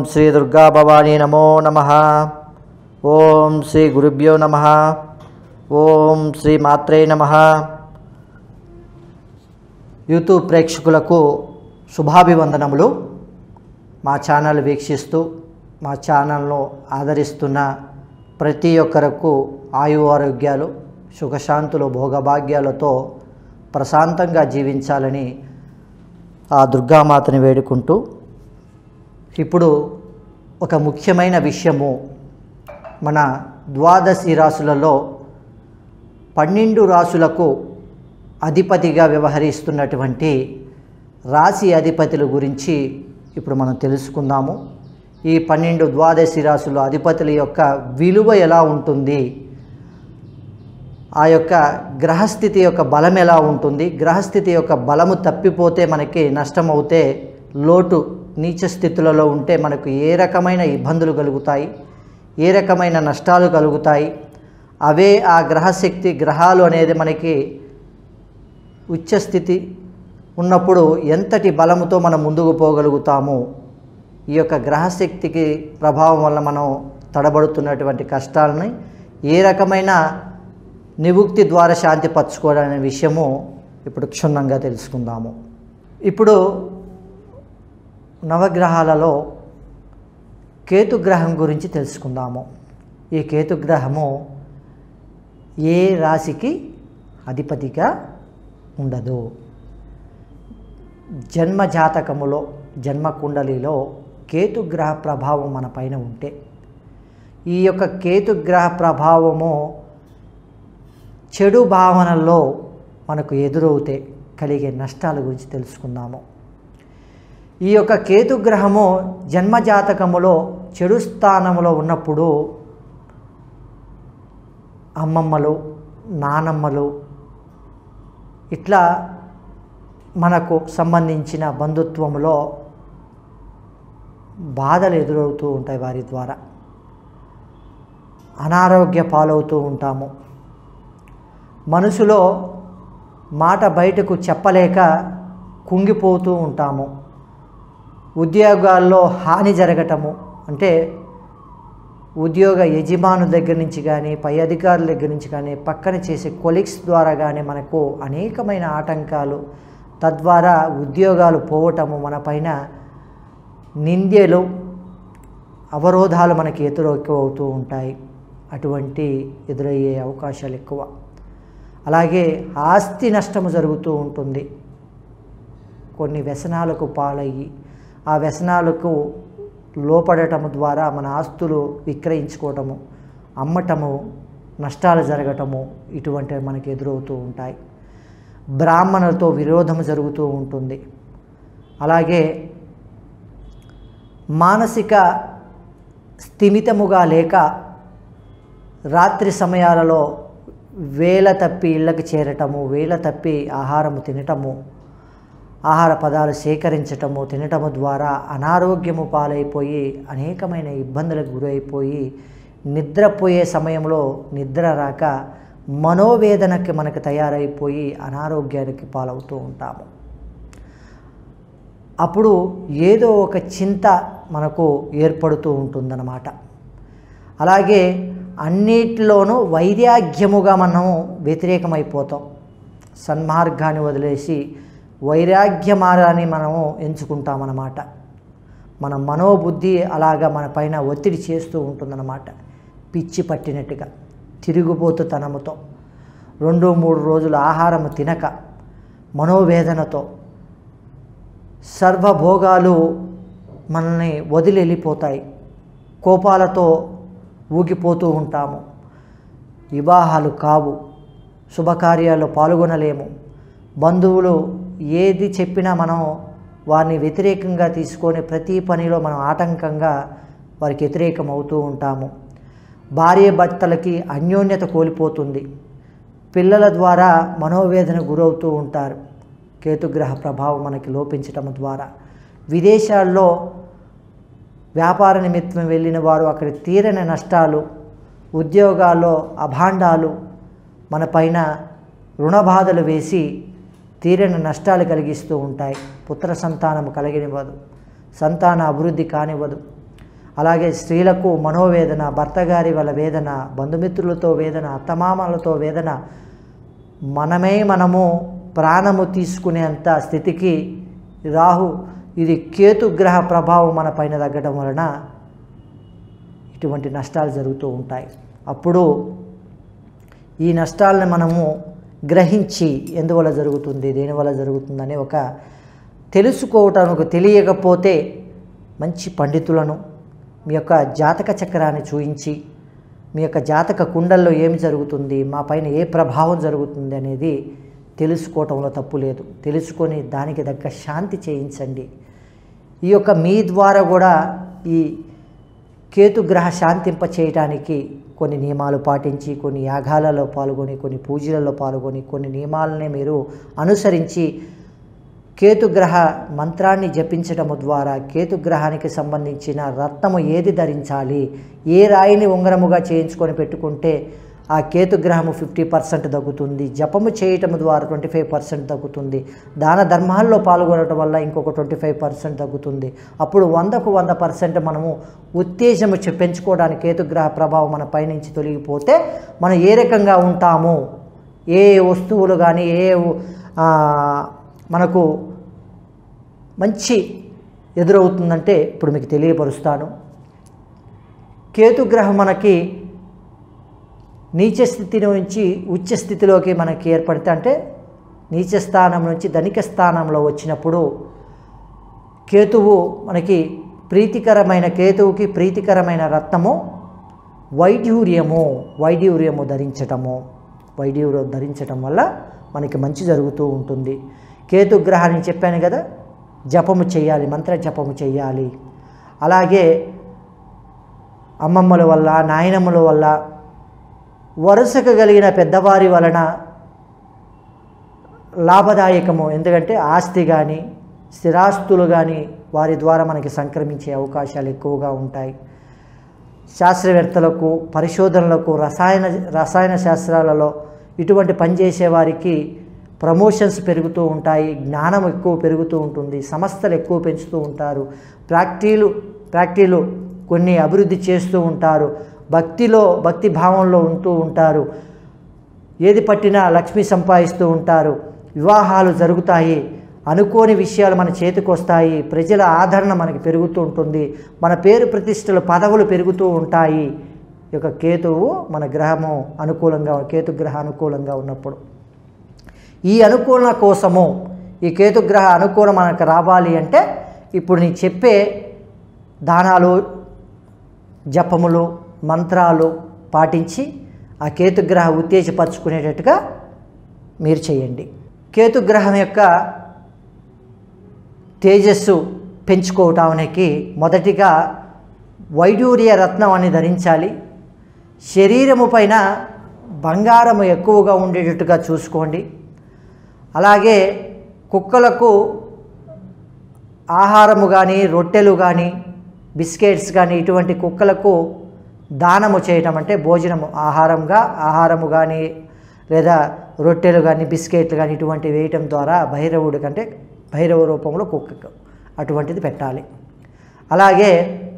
శ్రీ దుర్గా భవానీ నమో నమ ఓం శ్రీ గురుభ్యో నమ ఓం శ్రీ మాత్రే నమ యూట్యూబ్ ప్రేక్షకులకు శుభాభివందనములు మా ఛానల్ వీక్షిస్తూ మా ఛానల్ను ఆదరిస్తున్న ప్రతి ఒక్కరకు ఆయు ఆరోగ్యాలు సుఖశాంతులు భోగభాగ్యాలతో ప్రశాంతంగా జీవించాలని ఆ దుర్గామాతని వేడుకుంటూ ఇప్పుడు ఒక ముఖ్యమైన విషయము మన ద్వాదశి రాసులలో పన్నెండు రాసులకు అధిపతిగా వ్యవహరిస్తున్నటువంటి రాశి అధిపతుల గురించి ఇప్పుడు మనం తెలుసుకుందాము ఈ పన్నెండు ద్వాదశి రాసుల అధిపతుల యొక్క విలువ ఎలా ఉంటుంది ఆ యొక్క గ్రహస్థితి యొక్క బలం ఎలా ఉంటుంది గ్రహస్థితి యొక్క బలము తప్పిపోతే మనకి నష్టం అవుతే లోటు నీచ స్థితులలో ఉంటే మనకు ఏ రకమైన ఇబ్బందులు కలుగుతాయి ఏ రకమైన నష్టాలు కలుగుతాయి అవే ఆ గ్రహశక్తి గ్రహాలు అనేది మనకి ఉచ్చస్థితి ఉన్నప్పుడు ఎంతటి బలముతో మనం ముందుకు పోగలుగుతాము ఈ యొక్క గ్రహశక్తికి ప్రభావం వల్ల మనం తడబడుతున్నటువంటి కష్టాలని ఏ రకమైన నివుక్తి ద్వారా శాంతి పరచుకోవాలనే విషయము ఇప్పుడు క్షుణ్ణంగా తెలుసుకుందాము ఇప్పుడు నవగ్రహాలలో కేతుగ్రహం గురించి తెలుసుకుందాము ఈ కేతుగ్రహము ఏ రాశికి అధిపతిగా ఉండదు జన్మ జాతకములో జన్మ కుండలిలో కేతుగ్రహ ప్రభావం మన పైన ఉంటే ఈ యొక్క కేతుగ్రహ ప్రభావము చెడు భావనల్లో మనకు ఎదురవుతే కలిగే నష్టాల గురించి తెలుసుకుందాము ఈ యొక్క కేతుగ్రహము జన్మజాతకములో చెడు స్థానములో ఉన్నప్పుడు అమ్మమ్మలు నానమ్మలు ఇట్లా మనకు సంబంధించిన బంధుత్వంలో బాధలు ఎదురవుతూ ఉంటాయి వారి ద్వారా అనారోగ్య పాలవుతూ ఉంటాము మనసులో మాట బయటకు చెప్పలేక కుంగిపోతూ ఉంటాము ఉద్యోగాల్లో హాని జరగటము అంటే ఉద్యోగ యజమాను దగ్గర నుంచి కానీ పై అధికారుల దగ్గర నుంచి కానీ పక్కన చేసే కొలీగ్స్ ద్వారా కానీ మనకు అనేకమైన ఆటంకాలు తద్వారా ఉద్యోగాలు పోవటము మన పైన నింద్యలు అవరోధాలు మనకి ఎదురవుతూ ఉంటాయి అటువంటి ఎదురయ్యే అవకాశాలు ఎక్కువ అలాగే ఆస్తి నష్టము జరుగుతూ ఉంటుంది కొన్ని వ్యసనాలకు పాలయ్యి ఆ వ్యసనాలకు లోపడటము ద్వారా మన ఆస్తులు విక్రయించుకోవటము అమ్మటము నష్టాలు జరగటము ఇటువంటివి మనకి ఎదురవుతూ ఉంటాయి బ్రాహ్మణులతో విరోధం జరుగుతూ ఉంటుంది అలాగే మానసిక స్థిమితముగా లేక రాత్రి సమయాలలో వేల తప్పి ఇళ్ళకి చేరటము వేల తప్పి ఆహారము తినటము ఆహార పదాలు సేకరించటము తినటము ద్వారా అనారోగ్యము పాలైపోయి అనేకమైన ఇబ్బందులకు గురైపోయి నిద్రపోయే సమయంలో నిద్ర రాక మనోవేదనకి మనకు తయారైపోయి అనారోగ్యానికి పాలవుతూ ఉంటాము అప్పుడు ఏదో ఒక చింత మనకు ఏర్పడుతూ ఉంటుందన్నమాట అలాగే అన్నిటిలోనూ వైరాగ్యముగా మనము వ్యతిరేకమైపోతాం సన్మార్గాన్ని వదిలేసి వైరాగ్య మార్గాన్ని మనము ఎంచుకుంటామన్నమాట మన మనోబుద్ధి అలాగా మన పైన ఒత్తిడి చేస్తూ ఉంటుందన్నమాట పిచ్చి పట్టినట్టుగా తిరుగుబోతుతనముతో రెండు మూడు రోజులు ఆహారము తినక మనోవేదనతో సర్వభోగాలు మనల్ని వదిలి వెళ్ళిపోతాయి కోపాలతో ఊగిపోతూ ఉంటాము వివాహాలు కావు శుభకార్యాల్లో పాల్గొనలేము బంధువులు ఏది చెప్పినా మనం వారిని వ్యతిరేకంగా తీసుకొని ప్రతి పనిలో మనం ఆటంకంగా వారికి వ్యతిరేకం అవుతూ ఉంటాము భార్య భర్తలకి అన్యోన్యత కోల్పోతుంది పిల్లల ద్వారా మనోవేదన గురవుతూ ఉంటారు కేతుగ్రహ ప్రభావం మనకి లోపించటం ద్వారా విదేశాల్లో వ్యాపార నిమిత్తం వెళ్ళిన వారు అక్కడ తీరని నష్టాలు ఉద్యోగాల్లో అభాండాలు మన పైన రుణబాధలు వేసి తీరని నష్టాలు కలిగిస్తూ ఉంటాయి పుత్ర సంతానము కలిగినివ్వదు సంతాన అభివృద్ధి కానివ్వదు అలాగే స్త్రీలకు మనోవేదన భర్త గారి వల్ల వేదన బంధుమిత్రులతో వేదన అత్తమామలతో వేదన మనమే మనము ప్రాణము తీసుకునేంత స్థితికి రాహు ఇది కేతుగ్రహ ప్రభావం మన పైన తగ్గడం వలన ఇటువంటి నష్టాలు జరుగుతూ ఉంటాయి అప్పుడు ఈ నష్టాలను మనము గ్రహించి ఎందువల్ల జరుగుతుంది దేనివల్ల జరుగుతుందని ఒక తెలుసుకోవటానికి తెలియకపోతే మంచి పండితులను మీ యొక్క జాతక చక్రాన్ని చూయించి మీ యొక్క జాతక కుండల్లో ఏమి జరుగుతుంది మా పైన ఏ ప్రభావం జరుగుతుంది అనేది తెలుసుకోవటంలో తప్పు లేదు తెలుసుకొని దానికి తగ్గ శాంతి చేయించండి ఈ యొక్క మీ ద్వారా కూడా ఈ కేతుగ్రహ శాంతింప చేయటానికి కొన్ని నియమాలు పాటించి కొన్ని యాగాలలో పాల్గొని కొన్ని పూజలలో పాల్గొని కొన్ని నియమాలనే మీరు అనుసరించి కేతుగ్రహ మంత్రాన్ని జపించడము ద్వారా కేతుగ్రహానికి సంబంధించిన రత్నము ఏది ధరించాలి ఏ రాయిని ఉంగరముగా చేయించుకొని పెట్టుకుంటే ఆ కేతుగ్రహము ఫిఫ్టీ పర్సెంట్ తగ్గుతుంది జపము చేయటం ద్వారా ట్వంటీ ఫైవ్ పర్సెంట్ తగ్గుతుంది దాన ధర్మాల్లో పాల్గొనడం వల్ల ఇంకొక ట్వంటీ ఫైవ్ పర్సెంట్ తగ్గుతుంది అప్పుడు వందకు వంద పర్సెంట్ మనము ఉత్తేజము చె- పెంచుకోవడానికి కేతుగ్రహ ప్రభావం మన పైనుంచి తొలగిపోతే మనం ఏ రకంగా ఉంటాము ఏ వస్తువులు కానీ ఏ ఆ, మనకు మంచి ఎదురవుతుందంటే ఇప్పుడు మీకు తెలియపరుస్తాను కేతుగ్రహం మనకి నీచ స్థితి నుంచి ఉచ్చ స్థితిలోకి మనకి ఏర్పడితే అంటే నీచ స్థానం నుంచి ధనిక స్థానంలో వచ్చినప్పుడు కేతువు మనకి ప్రీతికరమైన కేతువుకి ప్రీతికరమైన రత్నము వైడ్యూర్యము వైడ్యూర్యము ధరించటము వైడ్యూర్యం ధరించటం వల్ల మనకి మంచి జరుగుతూ ఉంటుంది కేతుగ్రహాన్ని చెప్పాను కదా జపము చేయాలి మంత్ర జపము చేయాలి అలాగే అమ్మమ్మల వల్ల నాయనమ్మల వల్ల వరుసకు కలిగిన పెద్దవారి వలన లాభదాయకము ఎందుకంటే ఆస్తి కానీ స్థిరాస్తులు కానీ వారి ద్వారా మనకి సంక్రమించే అవకాశాలు ఎక్కువగా ఉంటాయి శాస్త్రవేత్తలకు పరిశోధనలకు రసాయన రసాయన శాస్త్రాలలో ఇటువంటి పనిచేసే వారికి ప్రమోషన్స్ పెరుగుతూ ఉంటాయి జ్ఞానం ఎక్కువ పెరుగుతూ ఉంటుంది సంస్థలు ఎక్కువ పెంచుతూ ఉంటారు ప్రాక్టీలు ప్రాక్టీలు కొన్ని అభివృద్ధి చేస్తూ ఉంటారు భక్తిలో భక్తి భావంలో ఉంటూ ఉంటారు ఏది పట్టినా లక్ష్మి సంపాదిస్తూ ఉంటారు వివాహాలు జరుగుతాయి అనుకోని విషయాలు మన చేతికి వస్తాయి ప్రజల ఆదరణ మనకి పెరుగుతూ ఉంటుంది మన పేరు ప్రతిష్టలు పదవులు పెరుగుతూ ఉంటాయి ఈ యొక్క కేతువు మన గ్రహము అనుకూలంగా కేతుగ్రహ అనుకూలంగా ఉన్నప్పుడు ఈ అనుకూలన కోసము ఈ కేతుగ్రహ అనుకూలం మనకు రావాలి అంటే ఇప్పుడు నేను చెప్పే దానాలు జపములు మంత్రాలు పాటించి ఆ కేతుగ్రహ ఉత్తేజపరచుకునేటట్టుగా మీరు చేయండి కేతుగ్రహం యొక్క తేజస్సు పెంచుకోవటానికి మొదటిగా వైడూర్య రత్నం అని ధరించాలి శరీరము పైన బంగారము ఎక్కువగా ఉండేటట్టుగా చూసుకోండి అలాగే కుక్కలకు ఆహారము కానీ రొట్టెలు కానీ బిస్కెట్స్ కానీ ఇటువంటి కుక్కలకు దానము చేయటం అంటే భోజనము ఆహారంగా ఆహారము కానీ లేదా రొట్టెలు కానీ బిస్కెట్లు కానీ ఇటువంటివి వేయటం ద్వారా భైరవుడి కంటే భైరవ రూపంలో కుక్కకు అటువంటిది పెట్టాలి అలాగే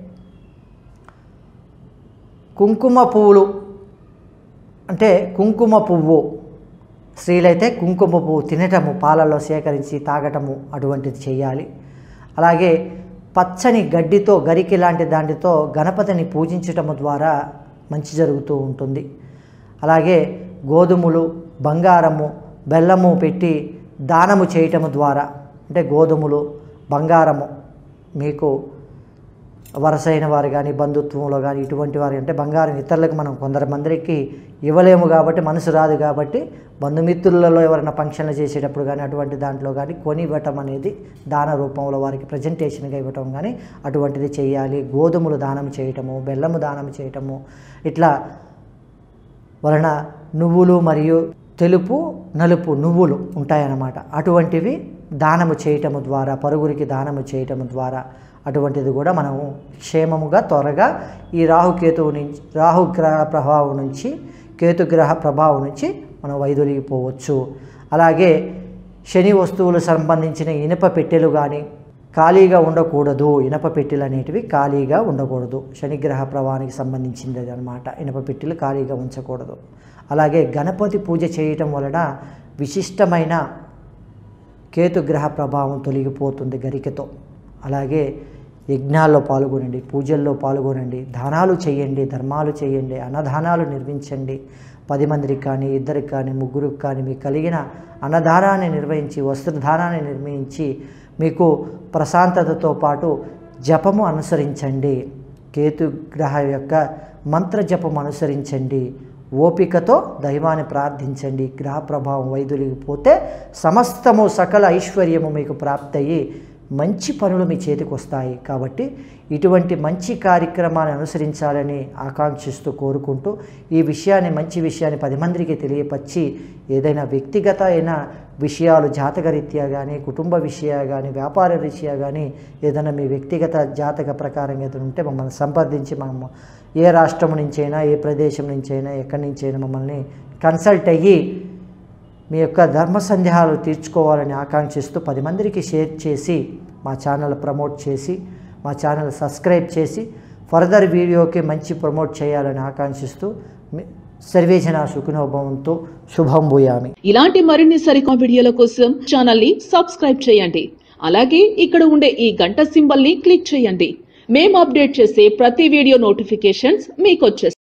కుంకుమ పువ్వులు అంటే కుంకుమ పువ్వు స్త్రీలైతే కుంకుమ పువ్వు తినటము పాలల్లో సేకరించి తాగటము అటువంటిది చేయాలి అలాగే పచ్చని గడ్డితో గరికి లాంటి దానితో గణపతిని పూజించటము ద్వారా మంచి జరుగుతూ ఉంటుంది అలాగే గోధుమలు బంగారము బెల్లము పెట్టి దానము చేయటము ద్వారా అంటే గోధుమలు బంగారము మీకు వరసైన వారు కానీ బంధుత్వంలో కానీ ఇటువంటి వారు అంటే బంగారం ఇతరులకు మనం కొందరు మందికి ఇవ్వలేము కాబట్టి మనసు రాదు కాబట్టి బంధుమిత్రులలో ఎవరైనా ఫంక్షన్లు చేసేటప్పుడు కానీ అటువంటి దాంట్లో కానీ కొని ఇవ్వటం అనేది దాన రూపంలో వారికి ప్రజెంటేషన్గా ఇవ్వటం కానీ అటువంటిది చేయాలి గోధుమలు దానం చేయటము బెల్లము దానం చేయటము ఇట్లా వలన నువ్వులు మరియు తెలుపు నలుపు నువ్వులు ఉంటాయన్నమాట అటువంటివి దానము చేయటము ద్వారా పరుగురికి దానము చేయటము ద్వారా అటువంటిది కూడా మనము క్షేమముగా త్వరగా ఈ రాహుకేతువు నుంచి రాహుగ్రహ ప్రభావం నుంచి కేతుగ్రహ ప్రభావం నుంచి మనం వైదొలిగిపోవచ్చు అలాగే శని వస్తువులు సంబంధించిన ఇనుప పెట్టెలు కానీ ఖాళీగా ఉండకూడదు ఇనప పెట్టెలు అనేటివి ఖాళీగా ఉండకూడదు శనిగ్రహ ప్రభావానికి సంబంధించింది అది అనమాట ఇనప పెట్టెలు ఖాళీగా ఉంచకూడదు అలాగే గణపతి పూజ చేయటం వలన విశిష్టమైన కేతుగ్రహ ప్రభావం తొలగిపోతుంది గరికతో అలాగే యజ్ఞాల్లో పాల్గొనండి పూజల్లో పాల్గొనండి దానాలు చేయండి ధర్మాలు చేయండి అన్నదానాలు నిర్మించండి పది మందికి కానీ ఇద్దరికి కానీ ముగ్గురికి కానీ మీకు కలిగిన అన్నదానాన్ని నిర్వహించి వస్త్రదానాన్ని నిర్మించి మీకు ప్రశాంతతతో పాటు జపము అనుసరించండి కేతుగ్రహ యొక్క మంత్ర జపం అనుసరించండి ఓపికతో దైవాన్ని ప్రార్థించండి గ్రహ ప్రభావం వైదొలిగిపోతే సమస్తము సకల ఐశ్వర్యము మీకు ప్రాప్తయ్యి మంచి పనులు మీ చేతికి వస్తాయి కాబట్టి ఇటువంటి మంచి కార్యక్రమాన్ని అనుసరించాలని ఆకాంక్షిస్తూ కోరుకుంటూ ఈ విషయాన్ని మంచి విషయాన్ని పది మందికి తెలియపరిచి ఏదైనా వ్యక్తిగత అయిన విషయాలు జాతకరీత్యా కానీ కుటుంబ విషయా కానీ వ్యాపార రీత్యా కానీ ఏదైనా మీ వ్యక్తిగత జాతక ప్రకారం ఏదైనా ఉంటే మమ్మల్ని సంప్రదించి మనం ఏ రాష్ట్రం నుంచైనా ఏ ప్రదేశం నుంచైనా ఎక్కడి నుంచైనా మమ్మల్ని కన్సల్ట్ అయ్యి మీ యొక్క ధర్మ సందేహాలు తీర్చుకోవాలని ఆకాంక్షిస్తూ పది మందికి షేర్ చేసి మా ఛానల్ ప్రమోట్ చేసి మా ఛానల్ సబ్స్క్రైబ్ చేసి ఫర్దర్ వీడియోకి మంచి ప్రమోట్ చేయాలని ఆకాంక్షిస్తూ మీ- సర్వేజన సుఖినోభవంతో శుభం భూయామి ఇలాంటి మరిన్ని సరికొత్త వీడియోల కోసం ఛానల్ ని సబ్స్క్రైబ్ చేయండి అలాగే ఇక్కడ ఉండే ఈ గంట సింబల్ ని క్లిక్ చేయండి మేము అప్డేట్ చేసే ప్రతి వీడియో నోటిఫికేషన్స్ మీకు